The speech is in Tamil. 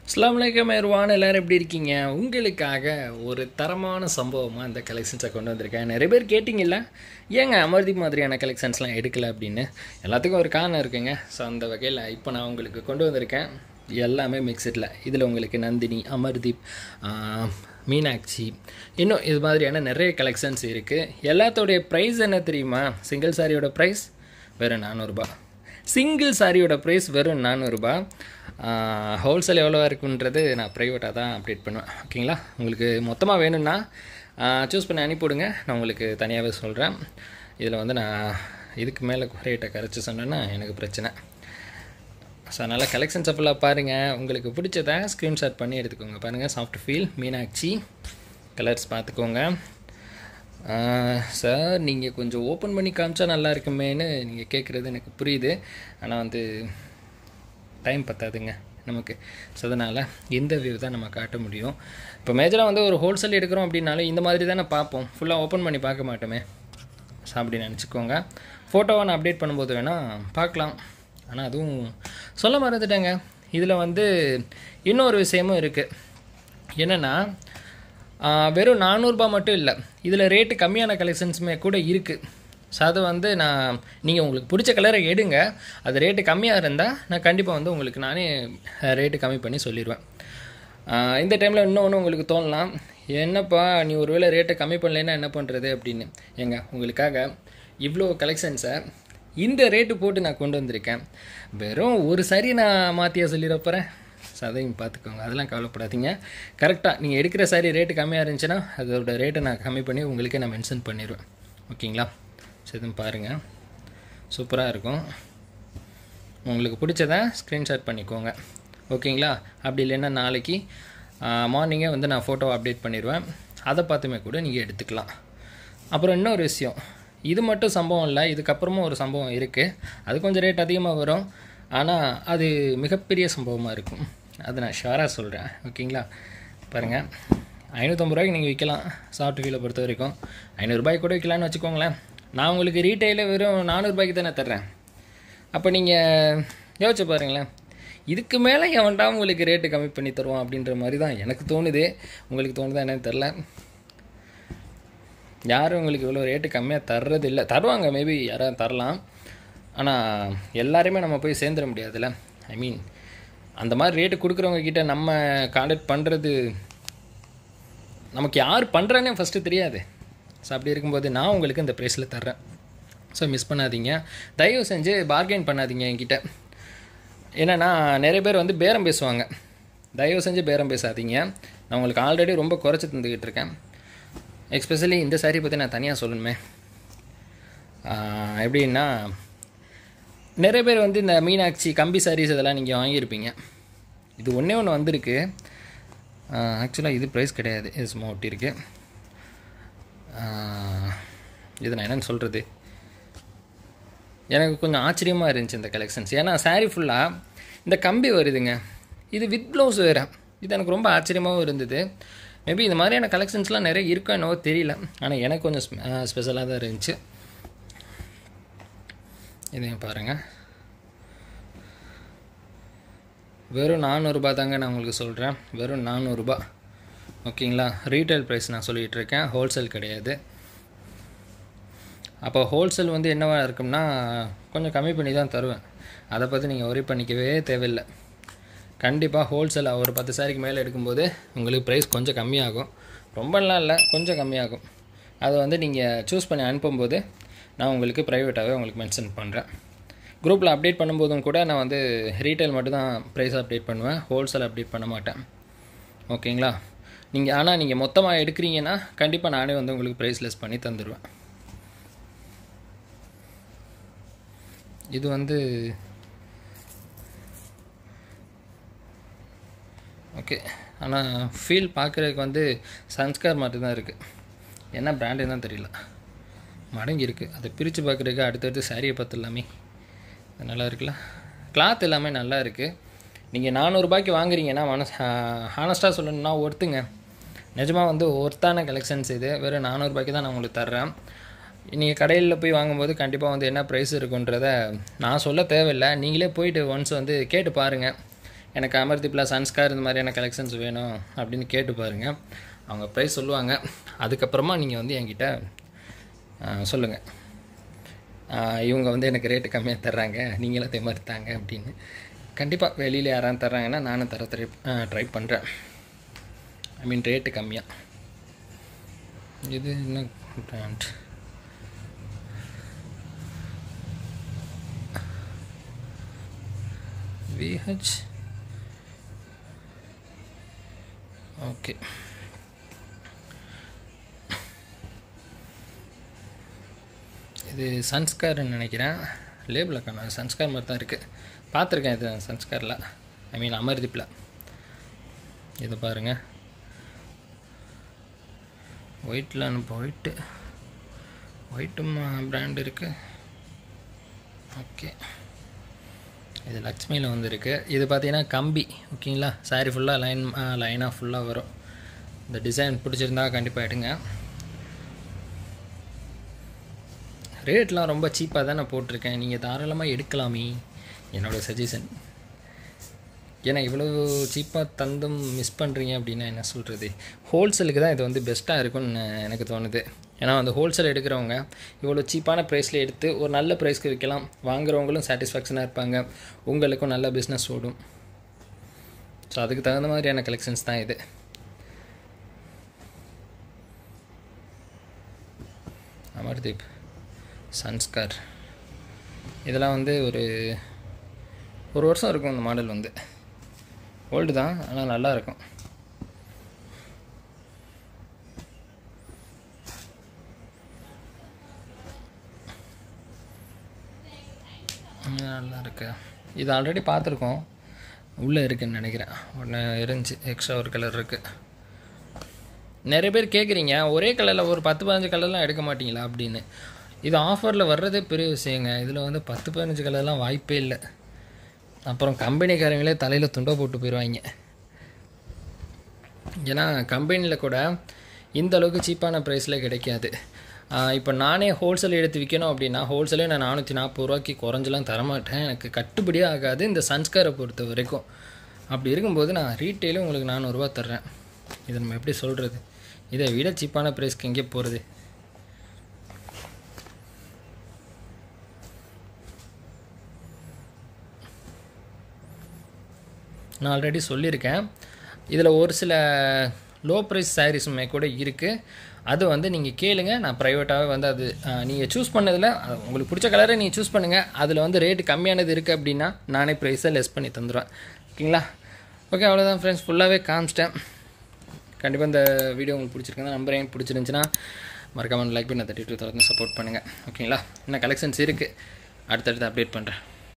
அஸ்லாம் வலைக்கம் எருவான் எல்லோரும் எப்படி இருக்கீங்க உங்களுக்காக ஒரு தரமான சம்பவமாக இந்த கலெக்ஷன்ஸை கொண்டு வந்திருக்கேன் நிறைய பேர் கேட்டிங்கல்ல ஏங்க அமர்தீப் மாதிரியான கலெக்ஷன்ஸ்லாம் எடுக்கல அப்படின்னு எல்லாத்துக்கும் ஒரு காரணம் இருக்குங்க ஸோ அந்த வகையில் இப்போ நான் உங்களுக்கு கொண்டு வந்திருக்கேன் எல்லாமே மிக்சடில் இதில் உங்களுக்கு நந்தினி அமர்தீப் ஆஹ், மீனாட்சி இன்னும் இது மாதிரியான நிறைய கலெக்ஷன்ஸ் இருக்குது எல்லாத்தோடைய ப்ரைஸ் என்ன தெரியுமா சிங்கிள் சாரியோட ப்ரைஸ் வெறும் நானூறுரூபா சிங்கிள் சாரியோட ப்ரைஸ் வெறும் நானூறுரூபா ஹோல்சேல் எவ்வளோவா இருக்குன்றது நான் ப்ரைவேட்டாக தான் அப்டேட் பண்ணுவேன் ஓகேங்களா உங்களுக்கு மொத்தமாக வேணும்னா சூஸ் பண்ணி அனுப்பிவிடுங்க நான் உங்களுக்கு தனியாகவே சொல்கிறேன் இதில் வந்து நான் இதுக்கு மேலே ரேட்டை கரைச்சி சொன்னேன்னா எனக்கு பிரச்சனை ஸோ அதனால் கலெக்ஷன்ஸை ஃபுல்லாக பாருங்கள் உங்களுக்கு பிடிச்சதை ஸ்க்ரீன்ஷாட் பண்ணி எடுத்துக்கோங்க பாருங்கள் சாஃப்ட் ஃபீல் மீனாட்சி கலர்ஸ் பார்த்துக்கோங்க சார் நீங்கள் கொஞ்சம் ஓப்பன் பண்ணி காமிச்சா நல்லா இருக்குமேன்னு நீங்கள் கேட்குறது எனக்கு புரியுது ஆனால் வந்து டைம் பத்தாதுங்க நமக்கு ஸோ அதனால் இந்த வியூ தான் நம்ம காட்ட முடியும் இப்போ மேஜராக வந்து ஒரு ஹோல்சேல் எடுக்கிறோம் அப்படின்னாலும் இந்த மாதிரி தானே பார்ப்போம் ஃபுல்லாக ஓப்பன் பண்ணி பார்க்க மாட்டோமே ஸோ அப்படி நினச்சிக்கோங்க ஃபோட்டோவை நான் அப்டேட் பண்ணும்போது வேணால் பார்க்கலாம் ஆனால் அதுவும் சொல்ல மறந்துட்டேங்க இதில் வந்து இன்னொரு விஷயமும் இருக்குது என்னென்னா வெறும் நானூறுரூபா மட்டும் இல்லை இதில் ரேட்டு கம்மியான கலெக்ஷன்ஸுமே கூட இருக்குது ஸோ அது வந்து நான் நீங்கள் உங்களுக்கு பிடிச்ச கலரை எடுங்க அது ரேட்டு கம்மியாக இருந்தால் நான் கண்டிப்பாக வந்து உங்களுக்கு நானே ரேட்டு கம்மி பண்ணி சொல்லிடுவேன் ஆஹ் இந்த டைமில் இன்னொன்று உங்களுக்கு தோணலாம் என்னப்பா நீ ஒருவேளை ரேட்டை கம்மி பண்ணலைன்னா என்ன பண்ணுறது அப்படின்னு ஏங்க உங்களுக்காக இவ்வளோ கலெக்ஷன்ஸை இந்த ரேட்டு போட்டு நான் கொண்டு வந்திருக்கேன் வெறும் ஒரு சரி நான் மாற்றியா சொல்லிட போகிறேன் ஸோ அதையும் பார்த்துக்கோங்க அதெல்லாம் கவலைப்படாதீங்க கரெக்டாக நீங்கள் எடுக்கிற சாரி ரேட்டு கம்மியாக இருந்துச்சுன்னா அதோட ரேட்டை நான் கம்மி பண்ணி உங்களுக்கே நான் மென்ஷன் பண்ணிடுவேன் ஓகேங்களா ஸோ இதுவும் பாருங்கள் சூப்பராக இருக்கும் உங்களுக்கு பிடிச்சதை ஸ்க்ரீன்ஷாட் பண்ணிக்கோங்க ஓகேங்களா அப்படி இல்லைன்னா நாளைக்கு மார்னிங்கே வந்து நான் ஃபோட்டோ அப்டேட் பண்ணிடுவேன் அதை பார்த்துமே கூட நீங்கள் எடுத்துக்கலாம் அப்புறம் இன்னொரு விஷயம் இது மட்டும் சம்பவம் இல்லை இதுக்கப்புறமும் ஒரு சம்பவம் இருக்குது அது கொஞ்சம் ரேட் அதிகமாக வரும் ஆனால் அது மிகப்பெரிய சம்பவமாக இருக்கும் அது நான் ஷுவராக சொல்கிறேன் ஓகேங்களா பாருங்கள் ஐநூற்றம்பது ரூபாய்க்கு நீங்கள் விற்கலாம் சாஃப்ட் ஃபீலை பொறுத்த வரைக்கும் ஐநூறுரூபாய்க்கு கூட விற்கலான்னு வச்சுக்கோங்களேன் நான் உங்களுக்கு ரீட்டைலில் வெறும் நானூறுபாய்க்கு தானே தர்றேன் அப்போ நீங்கள் யோசிச்சு பாருங்களேன் இதுக்கு மேலே எவன்டா உங்களுக்கு ரேட்டு கம்மி பண்ணி தருவான் அப்படின்ற மாதிரி தான் எனக்கு தோணுது உங்களுக்கு தோணுதா என்னன்னு தெரில யாரும் உங்களுக்கு இவ்வளோ ரேட்டு கம்மியாக தர்றது இல்லை தருவாங்க மேபி யாராவது தரலாம் ஆனால் எல்லாருமே நம்ம போய் சேர்ந்துட முடியாதுல்ல ஐ மீன் அந்த மாதிரி ரேட்டு கொடுக்குறவங்க கிட்ட நம்ம கான்டாக்ட் பண்ணுறது நமக்கு யார் பண்ணுறானே ஃபஸ்ட்டு தெரியாது ஸோ அப்படி இருக்கும்போது நான் உங்களுக்கு இந்த ப்ரைஸில் தர்றேன் ஸோ மிஸ் பண்ணாதீங்க தயவு செஞ்சு பார்கெயின் பண்ணாதீங்க என்கிட்ட என்னென்னா நிறைய பேர் வந்து பேரம் பேசுவாங்க தயவு செஞ்சு பேரம் பேசாதீங்க நான் உங்களுக்கு ஆல்ரெடி ரொம்ப குறைச்சி தந்துக்கிட்டு இருக்கேன் எக்ஸ்பெஷலி இந்த சாரி பற்றி நான் தனியாக சொல்லணுமே ஆஹ் எப்படின்னா நிறைய பேர் வந்து இந்த மீனாட்சி கம்பி சாரீஸ் இதெல்லாம் நீங்கள் வாங்கியிருப்பீங்க இது ஒன்றே ஒன்று வந்திருக்கு ஆக்சுவலாக இது ப்ரைஸ் கிடையாது இது சும்மா ஒட்டியிருக்கு ஆஹ் இது நான் என்னென்னு சொல்கிறது எனக்கு கொஞ்சம் ஆச்சரியமாக இருந்துச்சு இந்த கலெக்ஷன்ஸ் ஏன்னா saree ஃபுல்லாக இந்த கம்பி வருதுங்க இது வித் ப்ளவுஸ் வேறு இது எனக்கு ரொம்ப ஆச்சரியமாகவும் இருந்தது மேபி இந்த மாதிரியான கலெக்ஷன்ஸ்லாம் நிறைய இருக்கோ என்னவோ தெரியல ஆனால் எனக்கு கொஞ்சம் ஸ்பெஷலாக தான் இருந்துச்சு இதையும் பாருங்கள் வெறும் நானூறுரூபா தாங்க நான் உங்களுக்கு சொல்கிறேன் வெறும் நானூறுரூபா ஓகேங்களா ரீட்டைல் ப்ரைஸ் நான் சொல்லிகிட்டு இருக்கேன் ஹோல்சேல் கிடையாது அப்போ ஹோல்சேல் வந்து என்னவா இருக்கும்னா கொஞ்சம் கம்மி பண்ணி தான் தருவேன் அதை பற்றி நீங்கள் ஒரி பண்ணிக்கவே தேவையில்லை கண்டிப்பாக ஹோல்சேல் ஒரு பத்து சாரிக்கு மேலே எடுக்கும்போது உங்களுக்கு ப்ரைஸ் கொஞ்சம் கம்மியாகும் ரொம்பலாம் இல்லை கொஞ்சம் கம்மியாகும் அதை வந்து நீங்கள் சூஸ் பண்ணி அனுப்பும்போது நான் உங்களுக்கு ப்ரைவேட்டாகவே உங்களுக்கு மென்ஷன் பண்ணுறேன் குரூப்பில் அப்டேட் பண்ணும்போதும் கூட நான் வந்து ரீட்டைல் மட்டும் தான் ப்ரைஸ் அப்டேட் பண்ணுவேன் ஹோல்சேல் அப்டேட் பண்ண மாட்டேன் ஓகேங்களா நீங்கள் ஆனால் நீங்கள் மொத்தமாக எடுக்கிறீங்கன்னா கண்டிப்பாக நானே வந்து உங்களுக்கு ப்ரைஸ் லெஸ் பண்ணி தந்துடுவேன் இது வந்து ஓகே ஆனால் ஃபீல் பார்க்குறதுக்கு வந்து சன்ஸ்கார் மாதிரி தான் இருக்குது என்ன பிராண்டு தான் தெரியல மடங்கி இருக்குது அதை பிரித்து பார்க்குறதுக்கு அடுத்தடுத்து சாரியை பார்த்து எல்லாமே அது நல்லா இருக்குல்ல கிளாத் எல்லாமே நல்லா இருக்குது நீங்கள் நானூறுபாய்க்கு வாங்குறீங்கன்னா மனசு ஹானஸ்ட்டாக சொல்லணும்னா ஒர்த்துங்க நிஜமாக வந்து ஒர்த்தான கலெக்ஷன்ஸ் இது வெறும் நானூறுபாய்க்கு தான் நான் உங்களுக்கு தர்றேன் நீங்கள் கடையில் போய் வாங்கும்போது கண்டிப்பாக வந்து என்ன ப்ரைஸ் இருக்குன்றத நான் சொல்ல தேவையில்லை நீங்களே போயிட்டு ஒன்ஸ் வந்து கேட்டு பாருங்கள் எனக்கு அமர்தீப்பில் சன்ஸ்கார் இந்த மாதிரியான கலெக்ஷன்ஸ் வேணும் அப்படின்னு கேட்டு பாருங்கள் அவங்க ப்ரைஸ் சொல்லுவாங்க அதுக்கப்புறமா நீங்கள் வந்து என்கிட்ட சொல்லுங்கள் இவங்க வந்து எனக்கு ரேட்டு கம்மியாக தர்றாங்க நீங்களும் அதே மாதிரி தாங்க அப்படின்னு கண்டிப்பாக வெளியில் யாராவது தர்றாங்கன்னா நானும் தர ட்ரை ட்ரை பண்ணுறேன் ஐ மீன் ரேட்டு கம்மியாக இது என்ன பிராண்ட் விஹெச் ஓகே இது சன்ஸ்கார்னு நினைக்கிறேன் லேபிளில் காணும் சன்ஸ்கார் மாதிரி தான் இருக்குது பார்த்துருக்கேன் இது சன்ஸ்காரில் ஐ மீன் அமர்தீப்பில் இது பாருங்கள் ஒயிட்டில் அனுப்ப ஒயிட்டு ஒயிட்டும் பிராண்ட் இருக்குது ஓகே இது லக்ஷ்மியில் வந்துருக்கு இது பார்த்தீங்கன்னா கம்பி ஓகேங்களா சாரி ஃபுல்லாக லைன் லைனாக ஃபுல்லாக வரும் இந்த டிசைன் பிடிச்சிருந்தா கண்டிப்பாக எடுங்க ரேட்லாம் ரொம்ப சீப்பாக தான் நான் போட்டிருக்கேன் நீங்கள் தாராளமாக எடுக்கலாமே என்னோடய சஜஷன் ஏன்னா இவ்வளோ சீப்பாக தந்தும் மிஸ் பண்ணுறீங்க அப்படின்னா என்ன சொல்கிறது ஹோல்சேலுக்கு தான் இது வந்து பெஸ்ட்டாக இருக்கும்னு எனக்கு தோணுது ஏன்னா வந்து ஹோல்சேல் எடுக்கிறவங்க இவ்வளோ சீப்பான ப்ரைஸில் எடுத்து ஒரு நல்ல ப்ரைஸ்க்கு விற்கலாம் வாங்குறவங்களும் சாட்டிஸ்ஃபேக்ஷனாக இருப்பாங்க உங்களுக்கும் நல்ல பிஸ்னஸ் ஓடும் ஸோ அதுக்கு தகுந்த மாதிரியான கலெக்ஷன்ஸ் தான் இது அமர்தீப் சன்ஸ்கார் இதெல்லாம் வந்து ஒரு ஒரு வருஷம் இருக்கும் இந்த மாடல் வந்து ஓல்டு தான் ஆனால் நல்லா இருக்கும் நல்லா இருக்கு இது ஆல்ரெடி பார்த்துருக்கோம் உள்ளே இருக்குன்னு நினைக்கிறேன் ஒன்று இருந்துச்சு எக்ஸ்ட்ரா ஒரு கலர் இருக்குது நிறைய பேர் கேட்குறீங்க ஒரே கலரில் ஒரு பத்து பதினஞ்சு கலர்லாம் எடுக்க மாட்டீங்களா அப்படின்னு இது ஆஃபரில் வர்றதே பெரிய விஷயங்க இதில் வந்து பத்து பதினஞ்சு கலர்லாம் வாய்ப்பே இல்லை அப்புறம் கம்பெனிக்காரங்களே தலையில் துண்டை போட்டு போயிடுவாங்க ஏன்னா கம்பெனியில் கூட இந்த அளவுக்கு சீப்பான ப்ரைஸில் கிடைக்காது இப்போ நானே ஹோல்சேல் எடுத்து விற்கணும் அப்படின்னா ஹோல்சேலே நான் நானூற்றி நாற்பது ரூபாய்க்கு குறைஞ்சலாம் தரமாட்டேன் எனக்கு கட்டுப்படியே ஆகாது இந்த சன்ஸ்காரை பொறுத்த வரைக்கும் அப்படி இருக்கும்போது நான் ரீட்டெயிலும் உங்களுக்கு நானூறுரூவா தர்றேன் இதை நம்ம எப்படி சொல்கிறது இதை விட சீப்பான ப்ரைஸ்க்கு எங்கே போகிறது நான் ஆல்ரெடி சொல்லியிருக்கேன் இதில் ஒரு சில லோ ப்ரைஸ் சாரீஸுமே கூட இருக்குது அது வந்து நீங்கள் கேளுங்க நான் ப்ரைவேட்டாகவே வந்து அது நீங்கள் சூஸ் பண்ணதில் உங்களுக்கு பிடிச்ச கலரை நீங்கள் சூஸ் பண்ணுங்கள் அதில் வந்து ரேட்டு கம்மியானது இருக்குது அப்படின்னா நானே ப்ரைஸை லெஸ் பண்ணி தந்துடுவேன் ஓகேங்களா ஓகே அவ்வளோதான் ஃப்ரெண்ட்ஸ் ஃபுல்லாகவே காமிச்சிட்டேன் கண்டிப்பாக இந்த வீடியோ உங்களுக்கு பிடிச்சிருக்குங்க நம்புறேன் பிடிச்சிருந்துச்சுன்னா மறக்காமல் லைக் பண்ணி தட்டி டூ தௌசண்ட் சப்போர்ட் பண்ணுங்கள் ஓகேங்களா இன்னும் கலெக்ஷன்ஸ் இருக்குது அடுத்தடுத்து அப்டேட் பண்ணுறேன்